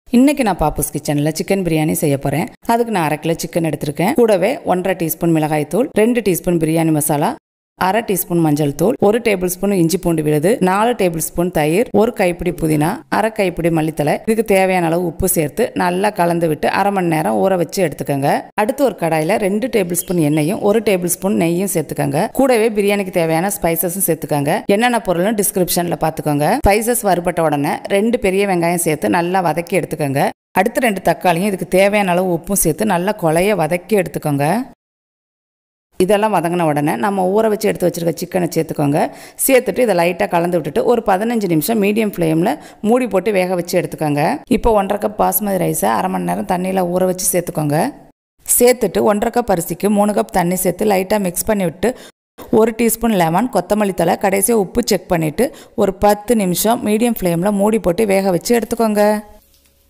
இன்னைக்கு நான் பாப்பூஸ் கிச்சனில் சிக்கன் பிரியாணி செய்ய போகிறேன் அதுக்கு நான் அரை கிலோ சிக்கன் எடுத்திருக்கேன் கூடவே ஒன்றரை டீஸ்பூன் மிளகாய் தூள் ரெண்டு டீஸ்பூன் பிரியாணி மசாலா அரை டீஸ்பூன் மஞ்சள் தூள் ஒரு டேபிள் ஸ்பூன் இஞ்சி பூண்டு விழுது நாலு டேபிள் ஸ்பூன் தயிர் ஒரு கைப்பிடி புதினா அரை கைப்பிடி மல்லித்தலை இதுக்கு தேவையான அளவு உப்பு சேர்த்து நல்லா கலந்து விட்டு அரை மணி நேரம் ஊற வச்சு எடுத்துக்கோங்க அடுத்து ஒரு கடாயில் ரெண்டு டேபிள் ஸ்பூன் எண்ணெயும் ஒரு டேபிள் ஸ்பூன் நெய்யும் சேர்த்துக்கோங்க கூடவே பிரியாணிக்கு தேவையான ஸ்பைசஸும் சேர்த்துக்கோங்க என்னென்ன பொருளும் டிஸ்கிரிப்ஷனில் பார்த்துக்கோங்க ஸ்பைசஸ் வறுபட்ட உடனே ரெண்டு பெரிய வெங்காயம் சேர்த்து நல்லா வதக்கி எடுத்துக்கோங்க அடுத்து ரெண்டு தக்காளியும் இதுக்கு தேவையான அளவு உப்பும் சேர்த்து நல்லா கொலைய வதக்கி எடுத்துக்கோங்க இதெல்லாம் வதங்கின உடனே நம்ம ஊற வச்சு எடுத்து வச்சிருக்க சிக்கனை சேர்த்துக்கோங்க சேர்த்துட்டு இதை லைட்டாக கலந்து விட்டுட்டு ஒரு பதினஞ்சு நிமிஷம் மீடியம் ஃப்ளேமில் மூடி போட்டு வேக வச்சு எடுத்துக்கோங்க இப்போ ஒன்றரை கப் பாஸ்மதி ரைஸை அரை மணி நேரம் தண்ணியில் ஊற வச்சு சேர்த்துக்கோங்க சேர்த்துட்டு ஒன்றரை கப் அரிசிக்கு மூணு கப் தண்ணி சேர்த்து லைட்டாக மிக்ஸ் பண்ணி விட்டு ஒரு டீஸ்பூன் லெமன் கொத்தமல்லி தலை கடைசியாக உப்பு செக் பண்ணிவிட்டு ஒரு பத்து நிமிஷம் மீடியம் ஃப்ளேமில் மூடி போட்டு வேக வச்சு எடுத்துக்கோங்க